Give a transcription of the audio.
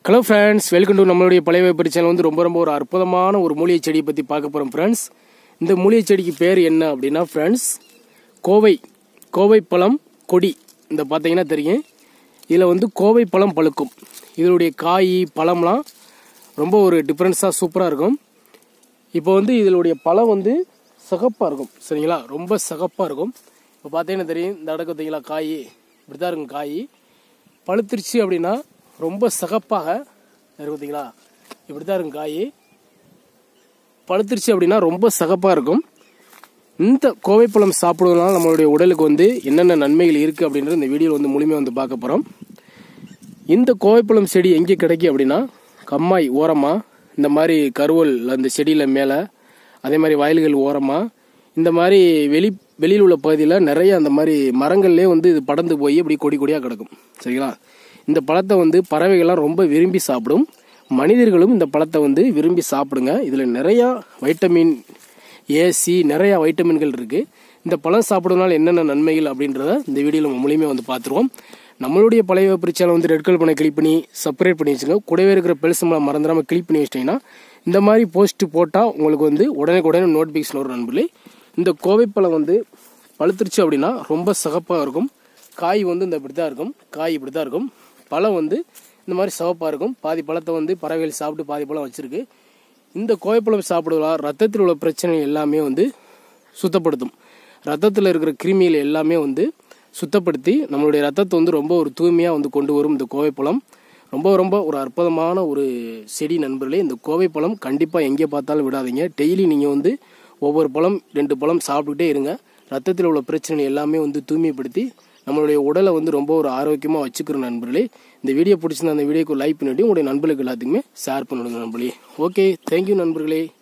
hello friends welcome to நம்மளுடைய பழைய வேப்பரி channel வந்து ரொம்ப ரொம்ப ஒரு அற்புதமான ஒரு மூலிகை செடியை பற்றி பார்க்க போகிறோம் ஃப்ரெண்ட்ஸ் இந்த மூலிகை செடிக்கு பேர் என்ன அப்படின்னா ஃப்ரெண்ட்ஸ் கோவை கோவை பழம் கொடி இந்த பார்த்தீங்கன்னா தெரியும் இதில் வந்து கோவை பழம் பழுக்கும் இதனுடைய காய் பழம்லாம் ரொம்ப ஒரு டிஃப்ரென்ஸாக சூப்பராக இருக்கும் இப்போ வந்து இதனுடைய பழம் வந்து சிகப்பாக இருக்கும் சரிங்களா ரொம்ப சிகப்பாக இருக்கும் இப்போ பார்த்தீங்கன்னா தெரியும் இந்த இடக்கு பார்த்தீங்களா காய் இப்படி தான் இருக்கும் காய் பழுத்துருச்சு அப்படின்னா ரொம்ப சிகப்பாக இருக்கு பார்த்தீங்களா இப்படி தான் இருக்கும் காய் பழுத்துருச்சு அப்படின்னா ரொம்ப சிகப்பாக இருக்கும் இந்த கோவைப்பழம் சாப்பிடுவதனால நம்மளுடைய உடலுக்கு வந்து என்னென்ன நன்மைகள் இருக்குது அப்படின்றது இந்த வீடியோவில் வந்து முழுமையாக வந்து பார்க்க போகிறோம் இந்த கோவைப்பழம் செடி எங்கே கிடைக்கும் அப்படின்னா கம்மாய் ஓரமாக இந்த மாதிரி கருவல் அந்த செடியில் மேலே அதே மாதிரி வயல்கள் ஓரமாக இந்த மாதிரி வெளி வெளியில் உள்ள பகுதியில் நிறைய அந்த மாதிரி மரங்கள்லேயே வந்து இது படர்ந்து போய் இப்படி கொடி கொடியாக கிடக்கும் சரிங்களா இந்த பழத்தை வந்து பறவைகள்லாம் ரொம்ப விரும்பி சாப்பிடும் மனிதர்களும் இந்த பழத்தை வந்து விரும்பி சாப்பிடுங்க இதில் நிறையா வைட்டமின் ஏசி நிறையா வைட்டமின்கள் இருக்குது இந்த பழம் சாப்பிடுறதுனால என்னென்ன நன்மைகள் அப்படின்றத இந்த வீடியோவில் நம்ம மூலியமாக வந்து பார்த்துருவோம் நம்மளுடைய பழைய பிரச்சனை வந்து ரெட் கல் பண்ண கிளிக் பண்ணி செப்பரேட் பண்ணி வச்சுங்க கூடவே இருக்கிற பெருசம்பளம் மறந்துடாமல் கிளிக் பண்ணி வச்சிட்டிங்கன்னா இந்த மாதிரி போஸ்ட் போட்டால் உங்களுக்கு வந்து உடனே உடனே நோட்டிஃபிகேஷன் வரும் நண்பர்களே இந்த கோவைப்பழம் வந்து பழுத்துருச்சு அப்படின்னா ரொம்ப சிகப்பாக இருக்கும் காய் வந்து இந்த இப்படி தான் இருக்கும் காய் இப்படி தான் இருக்கும் பழம் வந்து இந்த மாதிரி சிவப்பாக இருக்கும் பாதி பழத்தை வந்து பறவைகள் சாப்பிட்டு பாதி பழம் வச்சிருக்கு இந்த கோவைப்பழம் சாப்பிடுவதால் ரத்தத்தில் உள்ள பிரச்சனை எல்லாமே வந்து சுத்தப்படுத்தும் ரத்தத்தில் இருக்கிற கிருமிகள் எல்லாமே வந்து சுத்தப்படுத்தி நம்மளுடைய ரத்தத்தை வந்து ரொம்ப ஒரு தூய்மையாக வந்து கொண்டு வரும் இந்த கோவைப்பழம் ரொம்ப ரொம்ப ஒரு அற்புதமான ஒரு செடி நண்பர்களே இந்த கோவைப்பழம் கண்டிப்பாக எங்கே பார்த்தாலும் விடாதீங்க டெய்லி நீங்கள் வந்து ஒவ்வொரு பழம் ரெண்டு பழம் சாப்பிட்டுக்கிட்டே இருங்க ரத்தத்தில் உள்ள பிரச்சனை எல்லாமே வந்து தூய்மைப்படுத்தி நம்மளுடைய உடலை வந்து ரொம்ப ஒரு ஆரோக்கியமாக வச்சுக்கிற நண்பர்களே இந்த வீடியோ பிடிச்சிருந்தா அந்த வீடியோக்கு லைக் பண்ணிட்டு உங்களுடைய நண்பர்களுக்கு எல்லாத்துக்குமே ஷேர் பண்ணிவிடுங்க நண்பர்களே ஓகே தேங்க்யூ நண்பர்களே